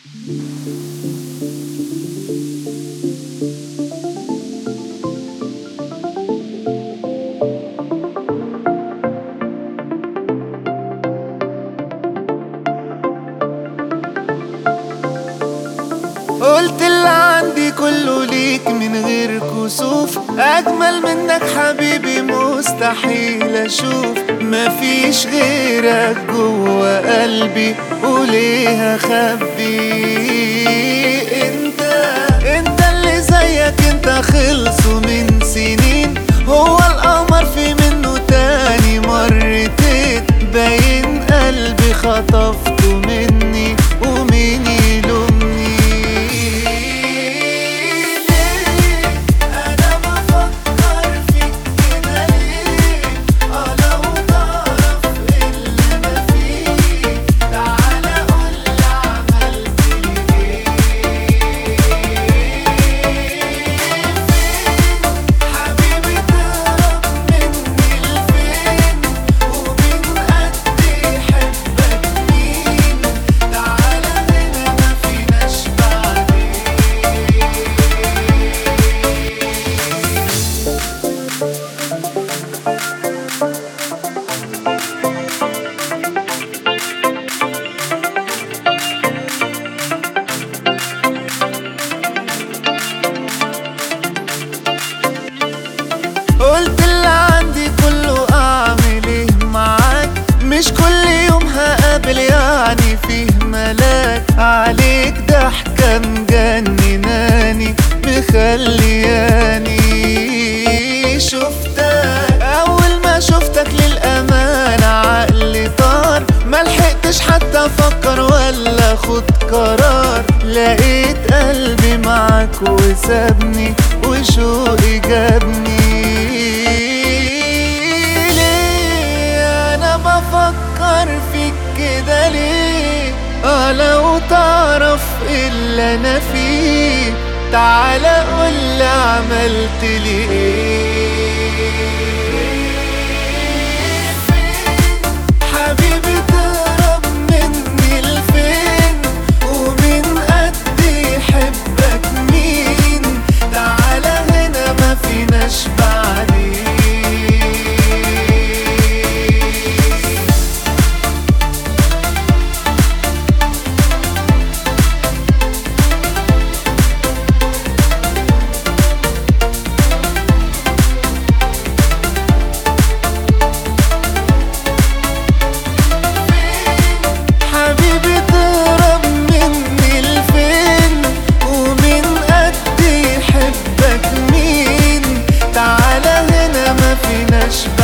قلت اللي عندي كله ليك من غير كسوف اجمل منك حبيبي مستحيل اشوف مفيش غيرك جوا قلبي وليه اخبي انت انت اللي زيك انت خلصوا من سنين هو القمر في منه تاني مرتين باين قلبي خطفته مني ومين يلومني ليه انا بفكر فيك كده ليه اه لو تعرف اللي انا فيه تعالى قولي عملت لي ايه حبيبي تهرب مني لفين ومن قد يحبك مين تعالى هنا ما فيناش بعدين قلت اللي عندي كله اعمل ايه معاك مش كل يوم هقابل يعني فيه ملاك عليك ضحكة مجنناني مخلياني شفتك اول ما شفتك للامانة عقلي طار ملحقتش حتى افكر ولا اخد قرار لقيت قلبي معاك وسابني وشوقي جابني ليه انا بفكر فيك كده ليه اه لو تعرف اللي انا فيه تعالى قولي عملت لي ايه حبيبي تهرب مني لفين ومن قد يحبك مين تعالى هنا ما فيناش بعدين حبيبي تهرب مني لفين ومن قد يحبك مين تعالى هنا ما فيناش